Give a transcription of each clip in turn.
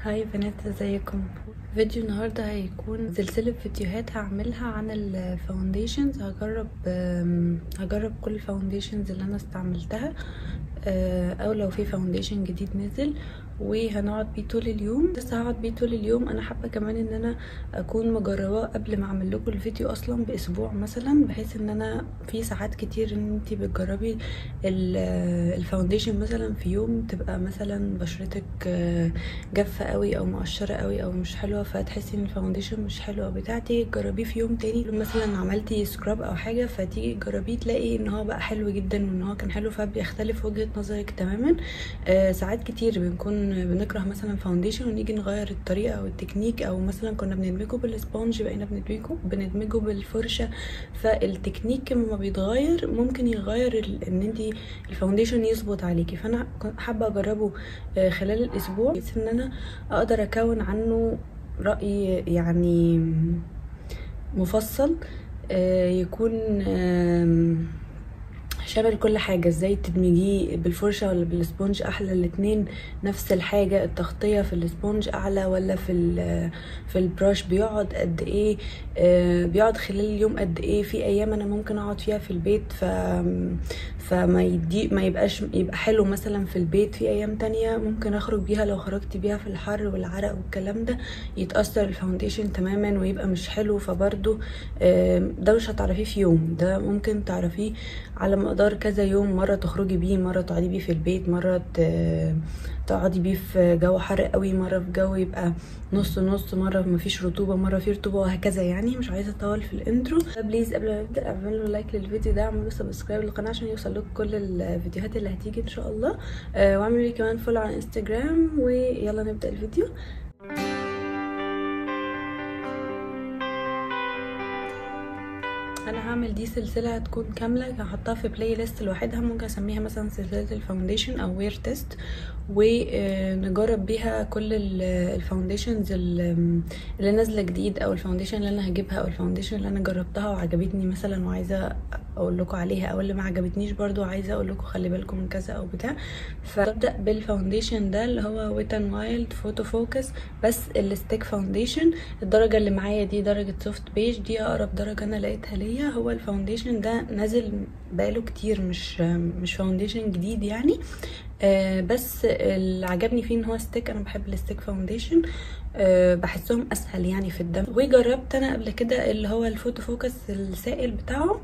هاي بنات ازيكم فيديو النهارده هيكون سلسله فيديوهات هعملها عن الفاونديشنز هجرب آم، هجرب كل الفاونديشنز اللي انا استعملتها آه، او لو في فاونديشن جديد نزل وهنقعد بيه طول اليوم بس هقعد بيه طول اليوم انا حابه كمان ان انا اكون مجرباه قبل ما اعمل لكم الفيديو اصلا باسبوع مثلا بحيث ان انا في ساعات كتير ان انت بتجربي ال- الفاونديشن مثلا في يوم تبقى مثلا بشرتك آه، جافه قوي او مقشره قوي او مش حلوه فتحسي ان الفاونديشن مش حلو او بتاعتي تجربيه في يوم تاني مثلا عملتي سكراب او حاجه فتيجي تجربيه تلاقي ان هو بقى حلو جدا وان هو كان حلو فبيختلف وجهه نظرك تماما آه ساعات كتير بنكون بنكره مثلا فاونديشن ونيجي نغير الطريقه او التكنيك او مثلا كنا بندمجه بالسبونج بقينا بندمجه بندمجه بالفرشه فالتكنيك لما بيتغير ممكن يغير ال- ان انت الفاونديشن يظبط عليكي فانا كنت حابه اجربه آه، خلال الاسبوع بحيث ان انا اقدر اكون عنه راي يعني مفصل آه، يكون آم، شامل كل حاجة ازاي تدمجيه بالفرشة ولا بالسبونج احلى الاتنين نفس الحاجة التغطية في السبونج اعلى ولا في ال في البراش بيقعد قد ايه آه، بيقعد خلال اليوم قد ايه في ايام انا ممكن اقعد فيها في البيت ف فما يدي ما يبقاش يبقى حلو مثلا في البيت في ايام تانية ممكن اخرج بيها لو خرجت بيها في الحر والعرق والكلام ده يتأثر الفاونديشن تماما ويبقى مش حلو فبرضه آم، ده مش هتعرفيه في يوم ده ممكن تعرفيه على مقدار كذا يوم مرة تخرجي بيه مرة تقعدي بيه في البيت مرة ت- تقعدي بيه في جو حر قوي مرة في جو يبقى نص نص مرة مفيش رطوبة مرة فيه رطوبة وهكذا يعني مش عايزة اطول في الانترو بليز قبل ما نبدأ اعملوا لايك للفيديو ده اعملوا سبسكرايب للقناة عشان يوصل لكم كل الفيديوهات اللي هتيجي ان شاء الله آه، واعملوا لي كمان فولو على انستجرام ويلا نبدأ الفيديو انا هعمل دي سلسله هتكون كامله هحطها في بلاي ليست لوحدها ممكن اسميها مثلا سلسله الفاونديشن او وير تيست ونجرب بيها كل ال- الفاونديشنز ال- اللي نازله جديد او الفاونديشن اللي انا هجيبها او الفاونديشن اللي انا جربتها وعجبتني مثلا وعايزه اقول لكم عليها او اللي ما عجبتنيش برضو عايزه اقول لكم خلي بالكم من كذا او بتاع فابدا بالفاونديشن ده اللي هو ويت ان وايلد فوتو فوكس بس الستيك فاونديشن الدرجه اللي معايا دي درجه سوفت بيج دي اقرب درجه انا لقيتها ليا هو الفاونديشن ده نازل بقاله كتير مش مش فاونديشن جديد يعني آه بس اللي عجبني فيه ان هو ستيك انا بحب الستيك فاونديشن آه بحسهم اسهل يعني في الدم وجربت انا قبل كده اللي هو الفوتو فوكس السائل بتاعه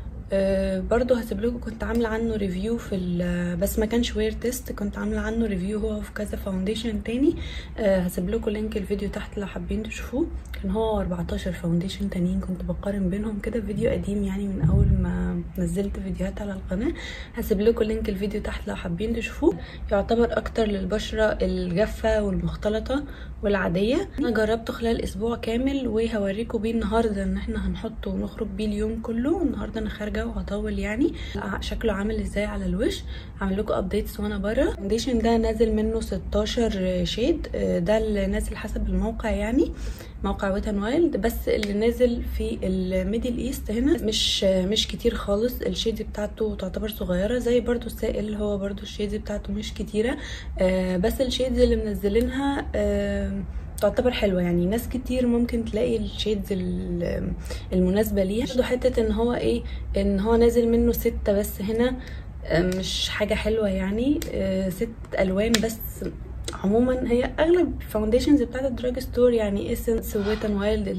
آه برضو هسيب لكم كنت عامله عنه ريفيو في ال- بس ما كانش وير تيست كنت عامله عنه ريفيو هو في كذا فاونديشن تاني آه هسيب لكم لينك الفيديو تحت لو حابين تشوفوه كان هو 14 فاونديشن تانيين كنت بقارن بينهم كده فيديو قديم يعني من اول ما نزلت فيديوهات على القناه هسيب لكم لينك الفيديو تحت لو حابين تشوفوه يعتبر اكتر للبشره الجافه والمختلطه والعاديه انا جربته خلال اسبوع كامل وهوريكم بيه النهارده ان احنا هنحطه ونخرج بيه اليوم كله النهارده انا خارجه وهطول يعني شكله عامل ازاي على الوش هعمل لكم ابديتس وانا بره الفاونديشن ده نازل منه 16 شيد ده اللي نازل حسب الموقع يعني موقع ويت ان وايلد بس اللي نازل في الميدل ايست هنا مش مش كتير خالص الشيدز بتاعته تعتبر صغيره زي برضو السائل هو برضو الشيدز بتاعته مش كتيره آه بس الشيدز اللي منزلينها آه تعتبر حلوه يعني ناس كتير ممكن تلاقي الشيدز ال- المناسبه ليها برضو حته ان هو ايه ان هو نازل منه ستة بس هنا آه، مش حاجه حلوه يعني آه، ست الوان بس عموما هي اغلب الفاونديشنز بتاعت الدراج ستور يعني اسنس ويت ان وايلد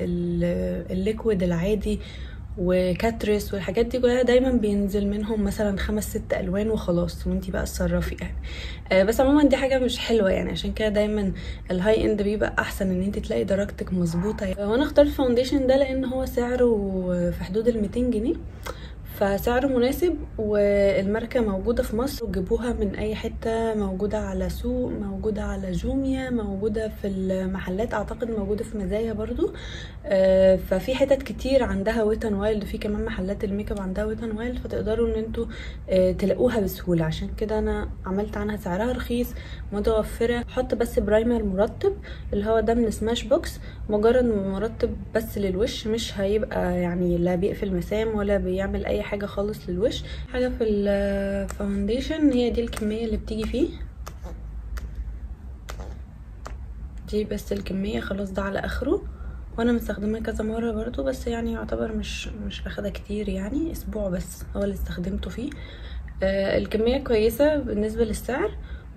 الليكويد العادي وكاتريس والحاجات دي كلها دايما بينزل منهم مثلا خمس ست الوان وخلاص وانتي بقى اتصرفي يعني آه، بس عموما دي حاجه مش حلوه يعني عشان كده دايما الهاي اند بيبقى احسن ان انت تلاقي درجتك مظبوطه يعني. وانا اخترت الفاونديشن ده لان هو سعره في حدود ال 200 جنيه فسعره مناسب والماركة موجودة في مصر وجيبوها من أي حتة موجودة على سوق موجودة على جوميا موجودة في المحلات أعتقد موجودة في مزايا برضو آه، ففي حتت كتير عندها ويت ان وايلد وفي كمان محلات الميك اب عندها ويت ان وايلد فتقدروا ان انتوا آه، تلاقوها بسهولة عشان كده أنا عملت عنها سعرها رخيص متوفرة حط بس برايمر مرطب اللي هو ده من سماش بوكس مجرد مرطب بس للوش مش هيبقى يعني لا بيقفل مسام ولا بيعمل اي حاجه خالص للوش حاجه في الفاونديشن هي دي الكميه اللي بتيجي فيه دي بس الكميه خلاص ده على اخره وانا مستخدماه كذا مره برضو بس يعني يعتبر مش مش اخده كتير يعني اسبوع بس هو اللي استخدمته فيه آه الكميه كويسه بالنسبه للسعر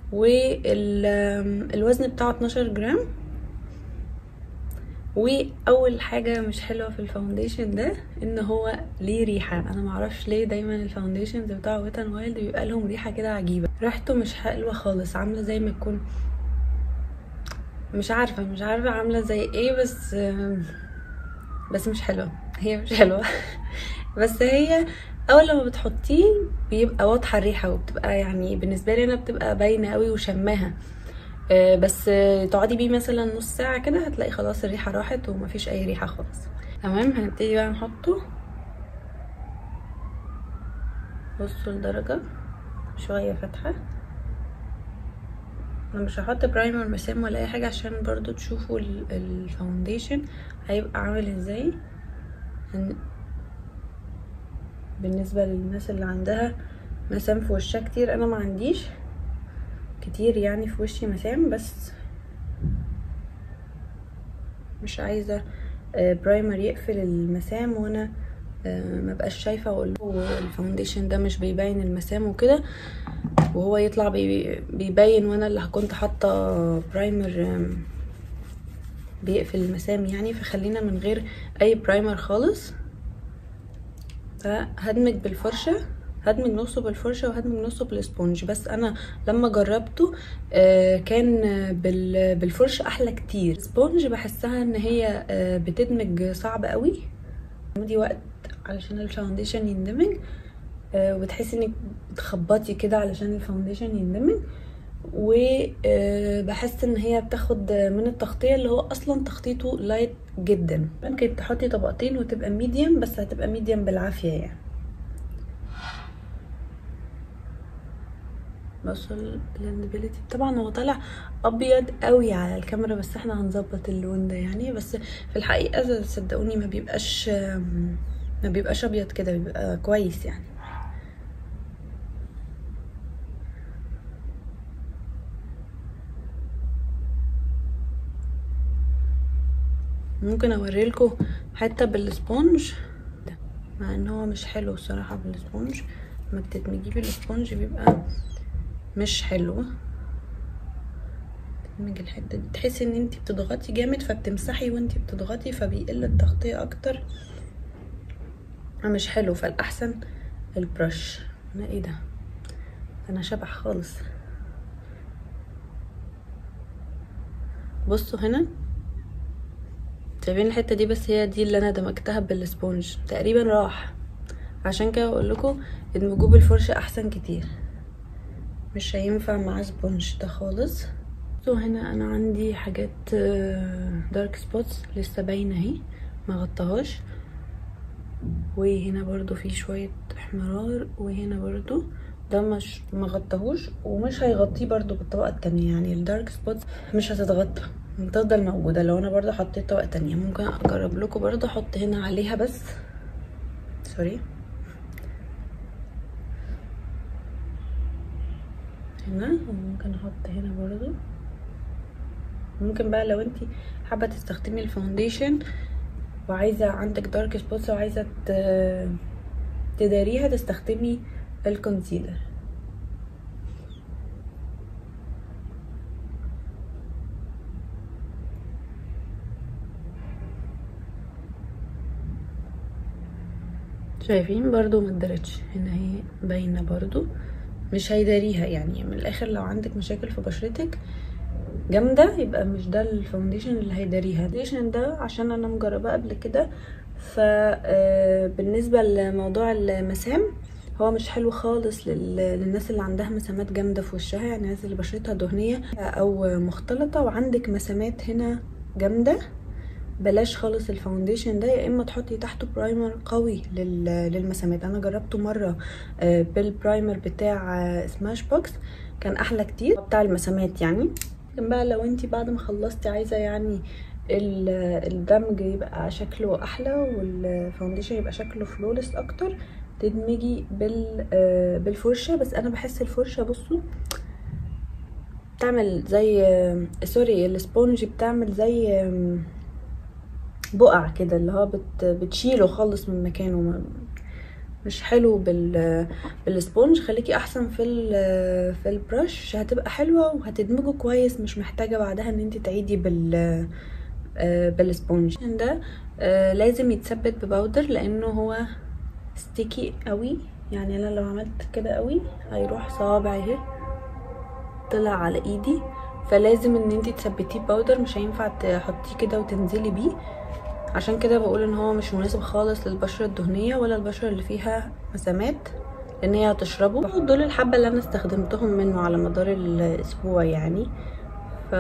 والوزن بتاعه 12 جرام واول حاجه مش حلوه في الفاونديشن ده ان هو ليه ريحه انا معرفش ليه دايما الفاونديشنز بتاع ويت اند وايلد بيبقى لهم ريحه كده عجيبه ريحته مش حلوه خالص عامله زي ما تكون مش عارفه مش عارفه عامله زي ايه بس بس مش حلوه هي مش حلوه بس هي اول لما بتحطيه بيبقى واضحه الريحه وبتبقى يعني بالنسبه لي انا بتبقى باينه قوي وشماها آه، بس تقعدي بيه مثلا نص ساعه كده هتلاقي خلاص الريحه راحت ومفيش اي ريحه خالص تمام هنبتدي بقى نحطه بصوا الدرجه شويه فاتحه انا مش هحط برايمر مسام ولا اي حاجه عشان برضو تشوفوا الفاونديشن هيبقى عامل ازاي بالنسبه للناس اللي عندها مسام في وشها كتير انا ما عنديش كتير يعني في وشي مسام بس مش عايزه برايمر يقفل المسام وانا ما بقاش شايفه واقول له الفاونديشن ده مش بيبين المسام وكده وهو يطلع بيبين وانا اللي كنت حاطه برايمر بيقفل المسام يعني فخلينا من غير اي برايمر خالص فهدمج بالفرشه هدمج نصه بالفرشه وهدمج نصه بالسبونج بس انا لما جربته كان بالفرشه احلى كتير السبونج بحسها ان هي بتدمج صعب قوي دي وقت علشان الفاونديشن يندمج وبتحسي انك بتخبطي كده علشان الفاونديشن يندمج وبحس ان هي بتاخد من التغطيه اللي هو اصلا تخطيطه لايت جدا ممكن تحطي طبقتين وتبقى ميديم بس هتبقى ميديم بالعافيه يعني بصوا البلندبيليتي طبعا هو طالع ابيض قوي على الكاميرا بس احنا هنظبط اللون ده يعني بس في الحقيقه صدقوني ما بيبقاش ما بيبقاش ابيض كده بيبقى كويس يعني ممكن اوريلكم حته بالسبونج مع ان هو مش حلو الصراحه بالسبونج لما بتدمجيه بالسبونج بيبقى مش حلو تدمج الحته دي تحسي ان انت بتضغطي جامد فبتمسحي وانت بتضغطي فبيقل التغطيه اكتر مش حلو فالاحسن البرش انا ايه ده انا شبح خالص بصوا هنا شايفين الحته دي بس هي دي اللي انا دمجتها بالسبونج تقريبا راح عشان كده بقول لكم ادمجوه بالفرشه احسن كتير مش هينفع معاه سبونج ده خالص هنا انا عندي حاجات دارك سبوتس لسه باينه اهي ما غطاهاش وهنا برضو في شويه احمرار وهنا برضو ده مش مغطاهوش ومش هيغطيه برضو بالطبقه التانية يعني الدارك سبوتس مش هتتغطى هتفضل موجوده لو انا برضو حطيت طبقه تانية ممكن اجرب لكم برضو احط هنا عليها بس سوري هنا وممكن احط هنا برضو ممكن بقى لو انتي حابه تستخدمي الفاونديشن وعايزه عندك دارك سبوتس وعايزه تداريها تستخدمي الكونسيلر شايفين برضو مدرتش هنا هي باينه برضو مش هيداريها يعني من الاخر لو عندك مشاكل في بشرتك جامده يبقى مش ده الفاونديشن اللي هيداريها الفاونديشن ده عشان انا مجرباه قبل كده فبالنسبه لموضوع المسام هو مش حلو خالص للناس اللي عندها مسامات جامده في وشها يعني الناس اللي بشرتها دهنيه او مختلطه وعندك مسامات هنا جامده بلاش خالص الفاونديشن ده يا اما تحطي تحته برايمر قوي للمسامات انا جربته مره بالبرايمر بتاع سماش بوكس كان احلى كتير بتاع المسامات يعني لكن بقى لو انتي بعد ما خلصتي عايزه يعني الدمج يبقى شكله احلى والفاونديشن يبقى شكله فلولس اكتر تدمجي بال بالفرشه بس انا بحس الفرشه بصوا بتعمل زي سوري السبونج بتعمل زي بقع كده اللي هو بت بتشيله خالص من مكانه مش حلو بال بالسبونج خليكي احسن في ال في البرش هتبقى حلوه وهتدمجه كويس مش محتاجه بعدها ان انت تعيدي بال بالسبونج ده لازم يتثبت بباودر لانه هو ستيكي قوي يعني انا لو عملت كده قوي هيروح صوابعي اهي طلع على ايدي فلازم ان انت تثبتيه باودر مش هينفع تحطيه كده وتنزلي بيه عشان كده بقول ان هو مش مناسب خالص للبشره الدهنيه ولا البشره اللي فيها مسامات لان هي هتشربه دول الحبه اللي انا استخدمتهم منه على مدار الاسبوع يعني ف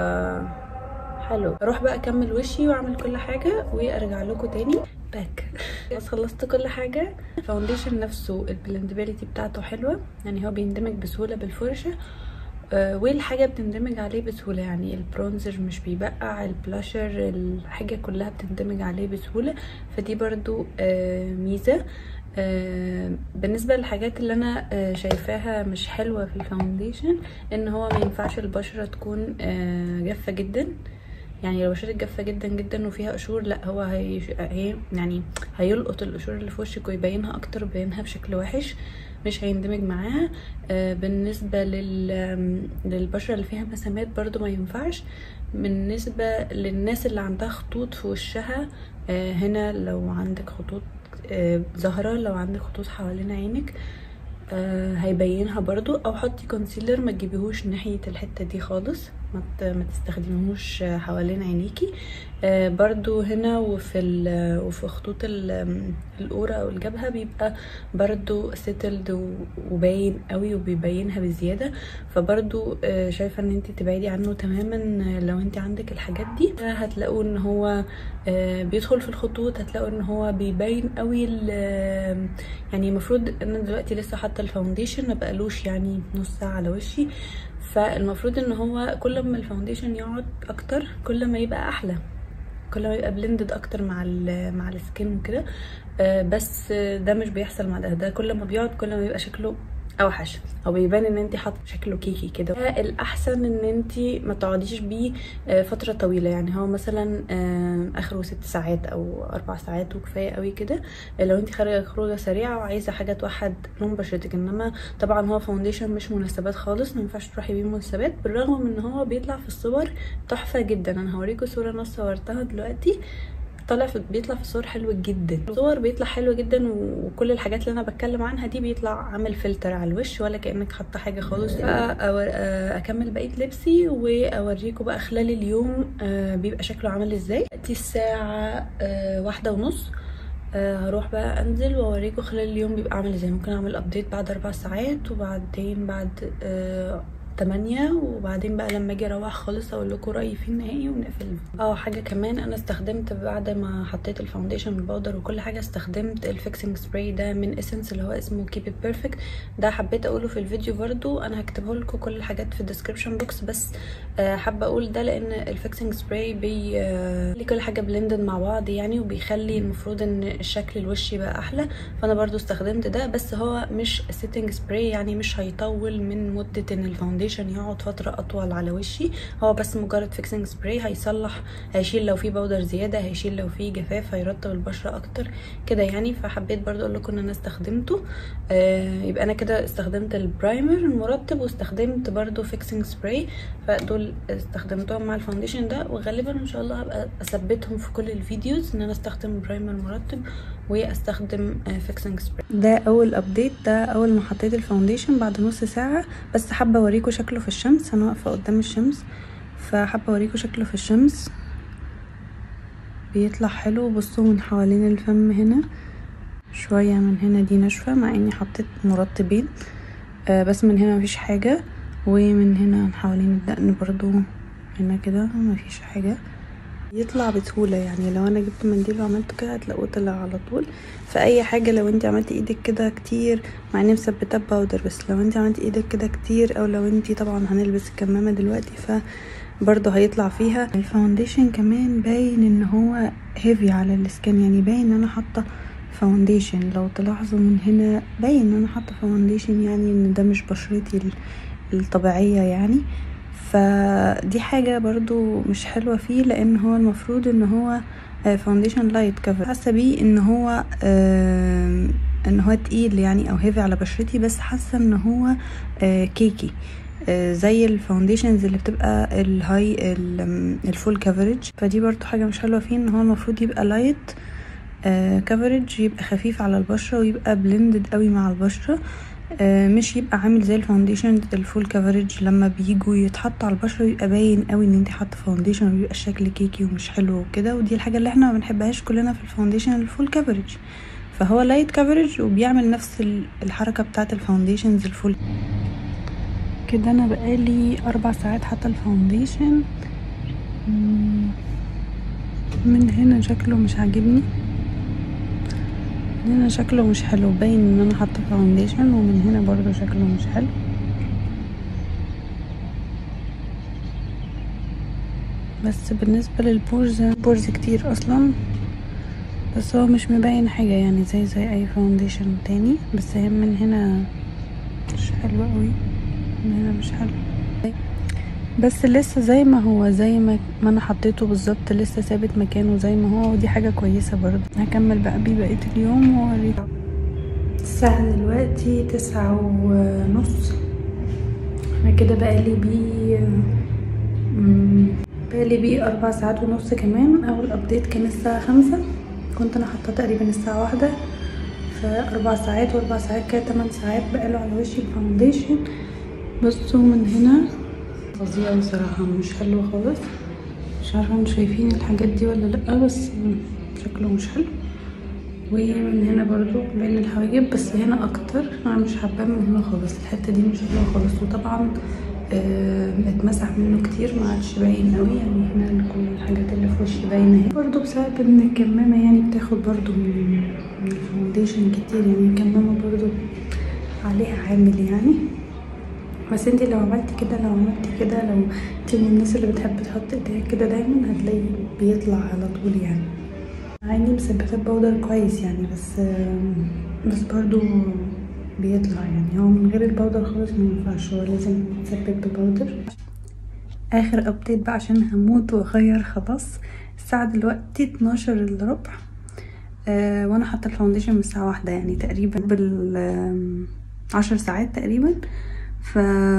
حلو اروح بقى اكمل وشي واعمل كل حاجه وارجع لكم تاني باك بس خلصت كل حاجه الفاونديشن نفسه البلندبيليتي بتاعته حلوه يعني هو بيندمج بسهوله بالفرشه آه والحاجة بتندمج عليه بسهولة يعني البرونزر مش بيبقع البلاشر الحاجة كلها بتندمج عليه بسهولة فدي برضو آه ميزة آه بالنسبة للحاجات اللي انا آه شايفاها مش حلوة في الفاونديشن ان هو ما ينفعش البشرة تكون آه جافة جدا يعني لو بشرتك جافه جدا جدا وفيها قشور لا هو هي, هي يعني هيلقط القشور اللي في وشك ويبينها اكتر ويبينها بشكل وحش مش هيندمج معاها آه بالنسبه لل للبشره اللي فيها مسامات برضو ما ينفعش بالنسبه للناس اللي عندها خطوط في وشها آه هنا لو عندك خطوط آه ظاهره لو عندك خطوط حوالين عينك آه هيبينها برضو او حطي كونسيلر ما تجيبيهوش ناحيه الحته دي خالص ما تستخدميهوش حوالين عينيكي آه برضو هنا وفي وفي خطوط القورة او الجبهة بيبقى برضو سيتلد وباين قوي وبيبينها بزيادة فبرضو آه شايفة ان انت تبعدي عنه تماما لو انت عندك الحاجات دي هتلاقوا ان هو آه بيدخل في الخطوط هتلاقوا ان هو بيبين قوي يعني المفروض انا دلوقتي لسه حاطه الفاونديشن ما بقالوش يعني نص ساعه على وشي فالمفروض ان هو كل ما الفاونديشن يقعد اكتر كل ما يبقى احلى كل ما يبقى بلندد اكتر مع ال مع السكين وكده آه بس ده مش بيحصل مع ده ده كل ما بيقعد كل ما يبقى شكله اوحش او بيبان ان انت حاطه شكله كيكي كده الاحسن ان انت ما تقعديش بيه فتره طويله يعني هو مثلا اخره ست ساعات او اربع ساعات وكفايه قوي كده لو انت خارجه خروجه سريعه وعايزه حاجه توحد لون بشرتك انما طبعا هو فاونديشن مش مناسبات خالص ما ينفعش تروحي بيه مناسبات بالرغم من ان هو بيطلع في الصور تحفه جدا انا هوريكم صوره انا صورتها دلوقتي طالع في بيطلع في صور حلوه جدا الصور بيطلع حلو جدا وكل الحاجات اللي انا بتكلم عنها دي بيطلع عامل فلتر على الوش ولا كانك حاطه حاجه خالص اكمل بقيه لبسي واوريكم بقى خلال اليوم بيبقى شكله عامل ازاي دي الساعه واحدة ونص هروح بقى انزل واوريكم خلال اليوم بيبقى عامل ازاي ممكن اعمل ابديت بعد اربع ساعات وبعدين بعد تمانية وبعدين بقى لما اجي اروح خالص اقول لكم رايي فيه النهائي ونقفل اه حاجه كمان انا استخدمت بعد ما حطيت الفاونديشن الباودر وكل حاجه استخدمت الفيكسنج سبراي ده من اسنس اللي هو اسمه كيب ات بيرفكت ده حبيت اقوله في الفيديو برضو انا هكتبه لكم كل الحاجات في الديسكربشن بوكس بس آه حابه اقول ده لان الفيكسنج سبراي بي آه كل حاجه بلندد مع بعض يعني وبيخلي المفروض ان الشكل الوش يبقى احلى فانا برضو استخدمت ده بس هو مش سيتنج سبراي يعني مش هيطول من مده ان الفاونديشن يقعد فتره اطول على وشي هو بس مجرد فيكسنج سبراي هيصلح هيشيل لو في باودر زياده هيشيل لو في جفاف هيرطب البشره اكتر كده يعني فحبيت برضو اقول لكم ان انا استخدمته آه يبقى انا كده استخدمت البرايمر المرطب واستخدمت برضو فيكسنج سبراي فدول استخدمتهم مع الفاونديشن ده وغالبا ان شاء الله هبقى اثبتهم في كل الفيديوز ان انا استخدم برايمر مرطب واستخدم فيكسنج سبراي ده اول ابديت ده اول ما حطيت الفاونديشن بعد نص ساعه بس حابه اوريكم شكله في الشمس انا واقفه قدام الشمس فحابه اوريكم شكله في الشمس بيطلع حلو بصوا من حوالين الفم هنا شويه من هنا دي ناشفه مع اني حطيت مرطبين آه بس من هنا مفيش حاجه ومن هنا حوالين الدقن برضو هنا كده مفيش حاجه يطلع بسهوله يعني لو انا جبت منديل وعملته كده هتلاقوه طلع على طول فاي حاجه لو انت عملتي ايدك كده كتير مع اني مثبتاه باودر بس لو انت عملتي ايدك كده كتير او لو انت طبعا هنلبس الكمامه دلوقتي ف برضه هيطلع فيها الفاونديشن كمان باين ان هو هيفي على السكين يعني باين ان انا حاطه فاونديشن لو تلاحظوا من هنا باين ان انا حاطه فاونديشن يعني ان ده مش بشرتي الطبيعيه يعني فدي حاجة برضو مش حلوة فيه لان هو المفروض ان هو فاونديشن لايت كفر حاسه بيه ان هو آه ان هو تقيل يعني او هيفي على بشرتي بس حاسه ان هو آه كيكي آه زي الفاونديشنز اللي بتبقى الهاي الفول كفرج فدي برضو حاجه مش حلوه فيه ان هو المفروض يبقى لايت كفرج يبقى خفيف على البشره ويبقى بلندد قوي مع البشره مش يبقى عامل زي الفاونديشن الفول كفرج لما بيجوا يتحطوا على البشره يبقى باين قوي ان انت حاطه فاونديشن ويبقى الشكل كيكي ومش حلو وكده ودي الحاجه اللي احنا ما بنحبهاش كلنا في الفاونديشن الفول كفرج فهو لايت كفرج وبيعمل نفس الحركه بتاعه الفاونديشنز الفول كده انا بقالي اربع ساعات حاطه الفاونديشن من هنا شكله مش عاجبني من هنا شكله مش حلو باين ان انا حاطه فاونديشن ومن هنا برضو شكله مش حلو بس بالنسبه للبورز بورز كتير اصلا بس هو مش مبين حاجه يعني زي زي اي فاونديشن تاني بس هي من هنا مش حلوه قوي من هنا مش حلو بس لسه زي ما هو زي ما ما انا حطيته بالظبط لسه ثابت مكانه زي ما هو ودي حاجه كويسه برضه هكمل بقى بيه بقيه اليوم واوريكم الساعه دلوقتي تسعة ونص انا كده بقالي بيه بقالي بيه اربع ساعات ونص كمان اول ابديت كان الساعه خمسة كنت انا حاطاه تقريبا الساعه واحدة فاربع ساعات واربع ساعات كده تمن ساعات بقاله على وشي الفاونديشن بصوا من هنا فظيع بصراحة مش حلو خالص مش عارفة انتوا شايفين الحاجات دي ولا لأ بس شكله مش حلو ومن هنا برضو بين الحواجب بس هنا اكتر انا مش حباه من هنا خالص الحتة دي مش حلوة خالص وطبعا آه اتمسح منه كتير ما عادش باين قوي يعني هنا كل الحاجات اللي في وشي باينه اهي برضو بسبب ان الكمامة يعني بتاخد برضو من الفاونديشن كتير يعني الكمامة برضو عليها عامل يعني بس انت لو عملتي كده لو عملتي كده لو انت من الناس اللي بتحب تحط ايديها كده دايما هتلاقي بيطلع على طول يعني عيني مثبته ببودر كويس يعني بس بس برضو بيطلع يعني هو من غير البودر خالص ما ينفعش هو لازم يتثبت ببودر اخر ابديت بقى عشان هموت واغير خلاص الساعه دلوقتي 12 الا ربع آه وانا حاطه الفاونديشن من الساعه واحدة يعني تقريبا بال عشر ساعات تقريبا ف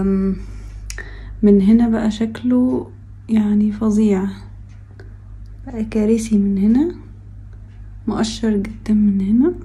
من هنا بقى شكله يعني فظيع بقى كارثي من هنا مقشر جدا من هنا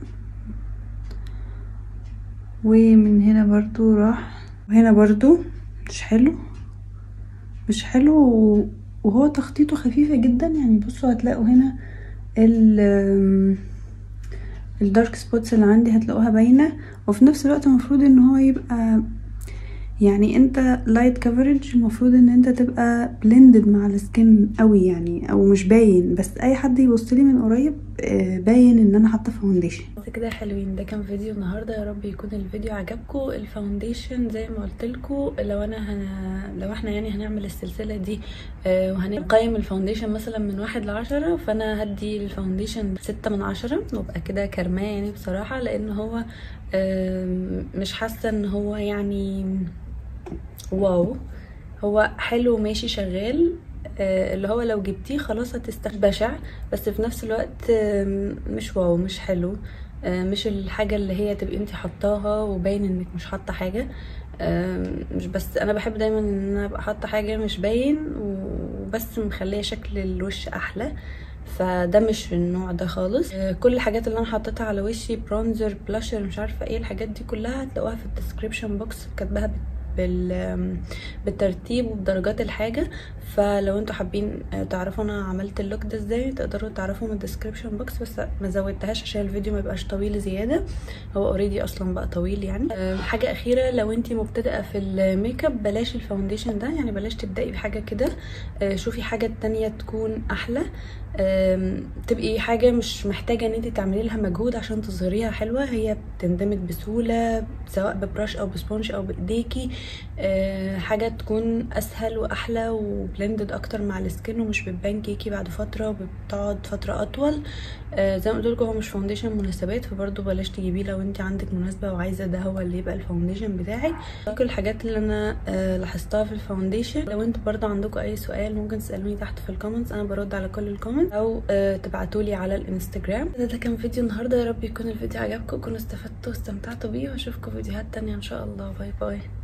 ومن هنا برضو راح وهنا برضو مش حلو مش حلو وهو تخطيطه خفيفة جدا يعني بصوا هتلاقوا هنا ال الدارك سبوتس اللي عندي هتلاقوها باينة وفي نفس الوقت المفروض ان هو يبقى يعني انت لايت كفرج المفروض ان انت تبقى بلندد مع السكين قوي يعني او مش باين بس اي حد يبص لي من قريب باين ان انا حاطه فاونديشن بس كده حلوين ده كان فيديو النهارده يا رب يكون الفيديو عجبكم الفاونديشن زي ما قلت لكم لو انا هن... لو احنا يعني هنعمل السلسله دي وهنقيم الفاونديشن مثلا من واحد لعشرة فانا هدي الفاونديشن ستة من عشرة وابقى كده كرماه يعني بصراحه لان هو مش حاسه ان هو يعني واو هو حلو ماشي شغال آه اللي هو لو جبتيه خلاص هتستخدم بشع بس في نفس الوقت آه مش واو مش حلو آه مش الحاجه اللي هي تبقي انت حطاها وباين انك مش حاطه حاجه مش بس انا بحب دايما ان انا ابقى حاطه حاجه مش باين وبس مخليه شكل الوش احلى فده مش النوع ده خالص كل الحاجات اللي انا حطيتها على وشي برونزر بلاشر مش عارفه ايه الحاجات دي كلها هتلاقوها في الديسكريبشن بوكس كاتباها بال بالترتيب وبدرجات الحاجه فلو انتوا حابين تعرفوا انا عملت اللوك ده ازاي تقدروا تعرفوا من الديسكريبشن بوكس بس ما زودتهاش عشان الفيديو ما يبقاش طويل زياده هو اوريدي اصلا بقى طويل يعني حاجه اخيره لو انت مبتدئه في الميك اب بلاش الفاونديشن ده يعني بلاش تبداي بحاجه كده شوفي حاجه تانية تكون احلى تبقي حاجه مش محتاجه ان انت تعملي لها مجهود عشان تظهريها حلوه هي بتندمج بسهوله سواء ببراش او بسبونج او بايديكي آه، حاجه تكون اسهل واحلى وبلندد اكتر مع السكين ومش بتبان كيكي بعد فتره وبتقعد فتره اطول آه، زي ما قلت لكم هو مش فاونديشن مناسبات فبرضه بلاش تجيبيه لو انت عندك مناسبه وعايزه ده هو اللي يبقى الفاونديشن بتاعك كل الحاجات اللي انا آه، لاحظتها في الفاونديشن لو انتوا برضه عندكم اي سؤال ممكن تسالوني تحت في الكومنتس انا برد على كل الكومنتس او تبعتولي على الانستجرام ده, ده كان فيديو النهارده يا رب يكون الفيديو عجبكم وتكونوا استفدتوا واستمتعتوا بيه واشوفكم فيديوهات تانية ان شاء الله باي باي